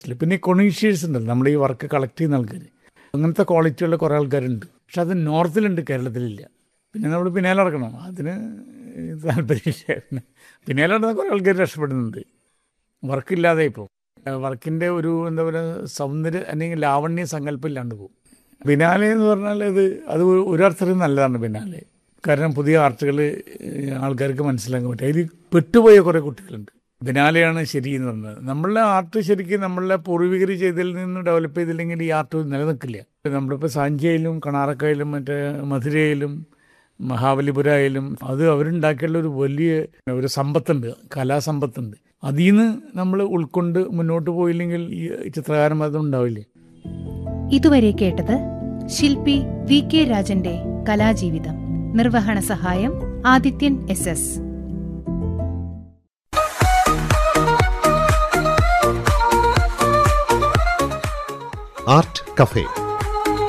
പിന്നെ കൊണീഷ്യഴ്സ് ഉണ്ടല്ലോ നമ്മുടെ ഈ വർക്ക് കളക്ട് ചെയ്യുന്ന ആൾക്കാർ അങ്ങനത്തെ ക്വാളിറ്റിയുള്ള കുറേ ആൾക്കാരുണ്ട് പക്ഷെ അത് നോർത്തിലുണ്ട് കേരളത്തിലില്ല പിന്നെ നമ്മൾ പിന്നാലെ നടക്കണം അതിന് താല്പര്യമില്ല പിന്നെ പിന്നാലെ നടന്ന കുറേ ആൾക്കാർ രക്ഷപ്പെടുന്നുണ്ട് വർക്കില്ലാതെ ഇപ്പോൾ വർക്കിൻ്റെ ഒരു എന്താ പറയുക സൗന്ദര്യ അല്ലെങ്കിൽ ലാവണ്യ സങ്കല്പം ഇല്ലാണ്ട് പോകും ബിനാലെ എന്ന് പറഞ്ഞാൽ അത് അത് ഒരു അർത്ഥത്തിൽ നല്ലതാണ് ബിനാലെ കാരണം പുതിയ ആർട്ടുകൾ ആൾക്കാർക്ക് മനസ്സിലാക്കാൻ പറ്റും അതിൽ പെട്ടുപോയ കുറേ കുട്ടികളുണ്ട് ബിനാലെയാണ് ശരി എന്ന് പറഞ്ഞത് നമ്മളുടെ ആർട്ട് ശരിക്കും നമ്മളുടെ പൂർവികർ ചെയ്തതിൽ നിന്ന് ഡെവലപ്പ് ചെയ്തില്ലെങ്കിൽ ഈ ആർട്ട് നിലനിൽക്കില്ല നമ്മളിപ്പോൾ സാഞ്ചിയയിലും കണാറക്കയിലും മറ്റേ മധുരയിലും മഹാബലിപുരയിലും അത് അവരുണ്ടാക്കിയുള്ള ഒരു വലിയ ഒരു സമ്പത്തുണ്ട് കലാസമ്പത്തുണ്ട് അതിൽ നിന്ന് നമ്മൾ ഉൾക്കൊണ്ട് മുന്നോട്ട് പോയില്ലെങ്കിൽ ഈ ചിത്രകാരൻ അത് ഉണ്ടാവില്ലേ ഇതുവരെ കേട്ടത് ശില്പി വി കെ രാജന്റെ കലാജീവിതം നിർവഹണ സഹായം Adithyan S S art cafe